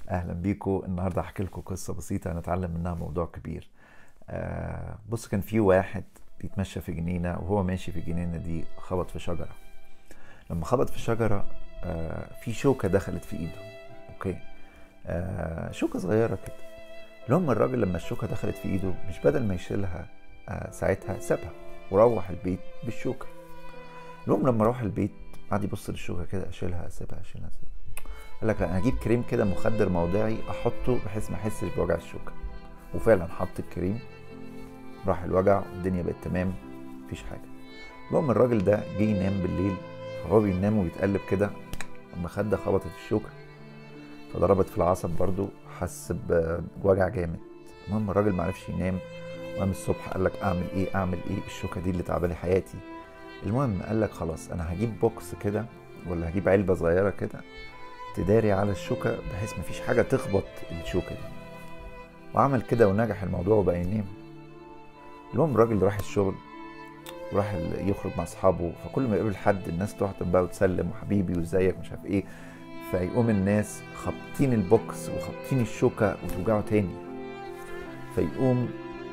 اهلا بيكم النهارده هحكي لكم قصه بسيطه هنتعلم منها موضوع كبير آه بص كان في واحد بيتمشى في جنينه وهو ماشي في الجنينه دي خبط في شجره لما خبط في شجره آه في شوكه دخلت في ايده اوكي آه شوكه صغيره كده المهم الراجل لما الشوكه دخلت في ايده مش بدل ما يشيلها آه ساعتها سابها وروح البيت بالشوكه المهم لما روح البيت قعد يبص للشوكه كده اشيلها اسيبها اشيلها اسيبها قال لك لا انا هجيب كريم كده مخدر موضعي احطه بحيث ما احسش بوجع الشوكه وفعلا حط الكريم راح الوجع والدنيا بقت تمام مفيش حاجه المهم الراجل ده جه ينام بالليل فهو بينام ويتقلب كده المخده خبطت الشوكه فضربت في العصب برضو حس بوجع جامد المهم الراجل معرفش ينام وقام الصبح قال لك اعمل ايه اعمل ايه الشوكه دي اللي تعباني حياتي المهم قال لك خلاص انا هجيب بوكس كده ولا هجيب علبه صغيره كده تداري على الشوكة بحيث مفيش حاجة تخبط الشوكة دي وعمل كده ونجح الموضوع وبقى ينام المهم الراجل راح الشغل وراح يخرج مع اصحابه فكل ما يقابل حد الناس تحضن بقى وتسلم وحبيبي وازيك مش عارف ايه فيقوم الناس خابطين البوكس وخابطين الشوكة وتوجعه تاني فيقوم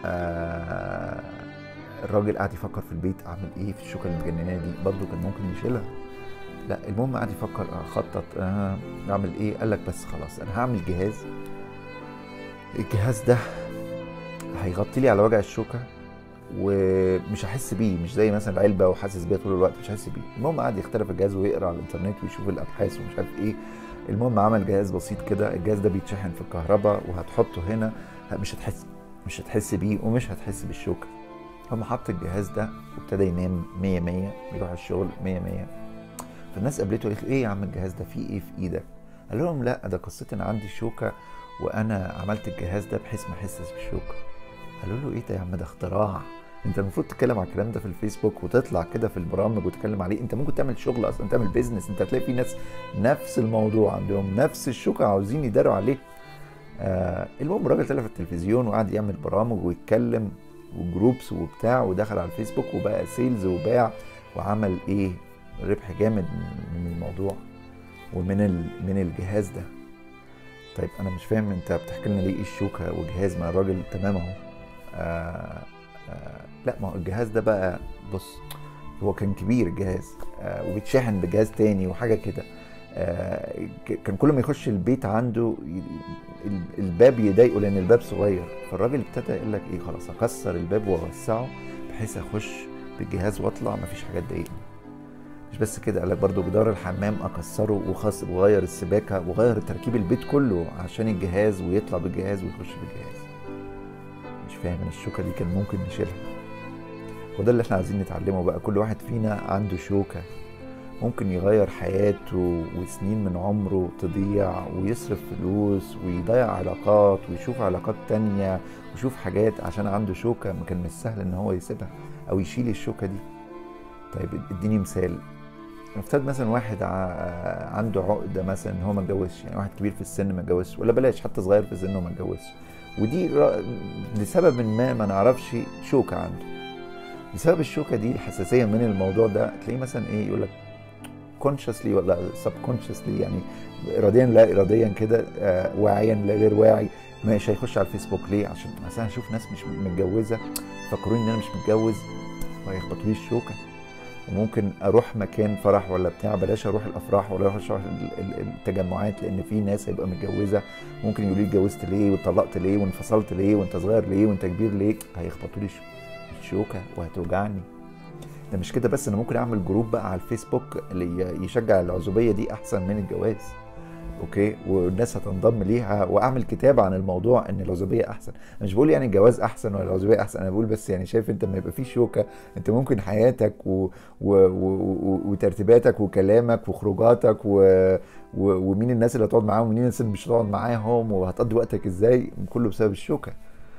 آه الراجل قاعد يفكر في البيت اعمل ايه في الشوكة المجننة دي برضه كان ممكن يشيلها لا المهم قعد يفكر اخطط آه اعمل ايه قال لك بس خلاص انا هعمل جهاز الجهاز ده هيغطي لي على وجع الشوكه ومش هحس بيه مش زي مثلا العلبه وحاسس بيها طول الوقت مش هحس بيه المهم قعد يخترع في الجهاز ويقرا على الانترنت ويشوف الابحاث ومش عارف ايه المهم عمل جهاز بسيط كده الجهاز ده بيتشحن في الكهرباء وهتحطه هنا مش هتحس مش هتحس بيه ومش هتحس بالشوكه هم حط الجهاز ده وابتدى ينام 100 100 يروح الشغل 100 100 فالناس قابلته قالت له ايه يا عم الجهاز ده فيه ايه في ايدك؟ قال لهم لا ده قصتي انا عندي شوكه وانا عملت الجهاز ده بحيث ما احسش بالشوكه. قالوا له ايه ده يا عم ده اختراع انت المفروض تتكلم على الكلام ده في الفيسبوك وتطلع كده في البرامج وتتكلم عليه انت ممكن تعمل شغل اصلا تعمل بيزنس انت هتلاقي في ناس نفس الموضوع عندهم نفس الشوكه عاوزين يداروا عليه آه المهم الراجل طلع في التلفزيون وقعد يعمل برامج ويتكلم وجروبس وبتاع ودخل على الفيسبوك وبقى سيلز وباع وعمل ايه ربح جامد من الموضوع ومن من الجهاز ده طيب انا مش فاهم انت بتحكي لنا ليه ايه الشوكه وجهاز ما الراجل تمام اهو آه آه لا ما هو الجهاز ده بقى بص هو كان كبير الجهاز آه وبيتشحن بجهاز تاني وحاجه كده آه كان كل ما يخش البيت عنده الباب يضايقه لان الباب صغير فالراجل ابتدى يقول لك ايه خلاص اكسر الباب واوسعه بحيث اخش بالجهاز واطلع مفيش حاجه تضايقني مش بس كده قال لك برضه جدار الحمام اكسره وخاص وغير السباكه وغير تركيب البيت كله عشان الجهاز ويطلع بالجهاز ويخش بالجهاز مش فاهم ان الشوكه دي كان ممكن نشيلها وده اللي احنا عايزين نتعلمه بقى كل واحد فينا عنده شوكه ممكن يغير حياته وسنين من عمره تضيع ويصرف فلوس ويضيع علاقات ويشوف علاقات تانية ويشوف حاجات عشان عنده شوكة ما كان مش سهل ان هو يسيبها او يشيل الشوكة دي طيب اديني مثال نفترض مثلا واحد عنده عقده مثلا ان هو ما اتجوزش يعني واحد كبير في السن ما اتجوزش ولا بلاش حتى صغير في السن وما اتجوزش ودي لسبب ما ما نعرفش شوكه عنده بسبب الشوكه دي الحساسيه من الموضوع ده تلاقيه مثلا ايه يقول لك كونشسلي ولا سب كونشسلي يعني اراديا لا اراديا كده آه واعيا لا غير واعي مش هيخش على الفيسبوك ليه عشان مثلا اشوف ناس مش متجوزه فكروني ان انا مش متجوز وهيخبطوا لي الشوكه وممكن اروح مكان فرح ولا بتاع بلاش اروح الافراح ولا اروح التجمعات لان في ناس هيبقى متجوزه ممكن يقولوا لي اتجوزت ليه واتطلقت ليه وانفصلت ليه وانت صغير ليه وانت كبير ليه هيخبطوا لي الشوكه وهتوجعني ده مش كده بس انا ممكن اعمل جروب بقى على الفيسبوك اللي يشجع العزوبيه دي احسن من الجواز اوكي والناس هتنضم ليها واعمل كتاب عن الموضوع ان العزوبيه احسن انا مش بقول يعني الجواز احسن ولا العزوبيه احسن انا بقول بس يعني شايف انت لما يبقى في شوكه انت ممكن حياتك و... و... و... وترتيباتك وكلامك وخروجاتك و... و... ومين الناس اللي هتقعد معاهم ومين الناس اللي مش هتقعد معاهم وهتقضي وقتك ازاي كله بسبب الشوكه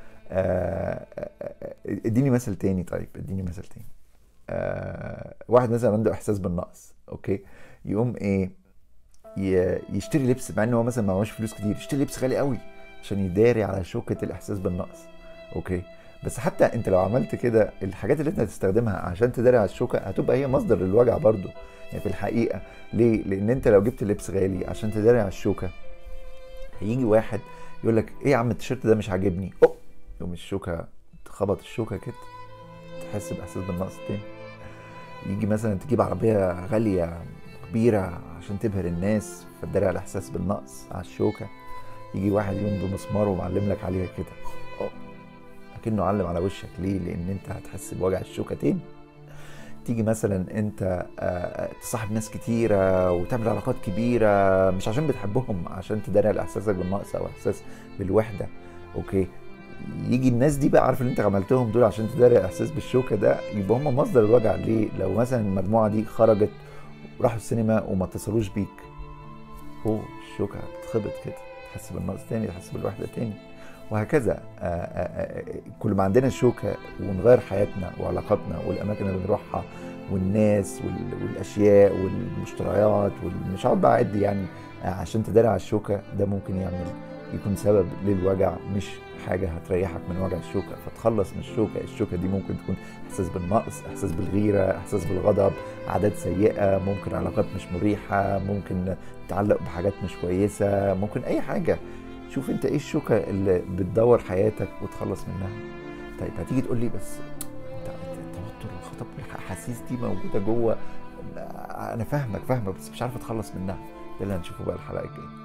اديني مثل تاني طيب اديني مثل تاني آه واحد مثلا عنده احساس بالنقص اوكي يقوم ايه يشتري لبس مع ان هو مثلا معهوش فلوس كتير يشتري لبس غالي قوي عشان يداري على شوكه الاحساس بالنقص اوكي بس حتى انت لو عملت كده الحاجات اللي انت هتستخدمها عشان تداري على الشوكه هتبقى هي مصدر للوجع برضو يعني في الحقيقه ليه لان انت لو جبت لبس غالي عشان تداري على الشوكه هيجي واحد يقول لك ايه يا عم التيشيرت ده مش عاجبني اوه يقوم الشوكه تخبط الشوكه كده تحس باحساس بالنقص تاني يجي مثلا تجيب عربيه غاليه كبيره عشان تبهر الناس فتداري على الاحساس بالنقص على الشوكه يجي واحد يوم بمسمار ومعلم لك عليها كده اه اكنه علم على وشك ليه لان انت هتحس بوجع الشوكه تاني تيجي مثلا انت آه، تصاحب ناس كتيره وتعمل علاقات كبيره مش عشان بتحبهم عشان تداري على احساسك بالنقص او احساس بالوحده اوكي يجي الناس دي بقى عارف اللي انت عملتهم دول عشان تداري الاحساس بالشوكه ده يبقى هم مصدر الوجع ليه لو مثلا المجموعه دي خرجت وراحوا السينما وما اتصلوش بيك هو الشوكه بتخبط كده تحس بالنقص تاني تحس بالوحده تاني وهكذا آه، آه، آه، كل ما عندنا شوكه ونغير حياتنا وعلاقاتنا والاماكن اللي بنروحها والناس وال- والاشياء والمشتريات ومش هقعد بقى اعد يعني آه، عشان تداري على الشوكه ده ممكن يعمل يكون سبب للوجع مش حاجه هتريحك من وجع الشوكه فتخلص من الشوكه الشوكه دي ممكن تكون احساس بالنقص احساس بالغيره احساس بالغضب عادات سيئه ممكن علاقات مش مريحه ممكن تعلق بحاجات مش كويسه ممكن اي حاجه شوف انت ايه الشوكه اللي بتدور حياتك وتخلص منها طيب هتيجي تقول لي بس انت التوتر والخطب والاحاسيس دي موجوده جوه انا فاهمك فاهمك بس مش عارف اتخلص منها ده اللي هنشوفه بقى الحلقه الجايه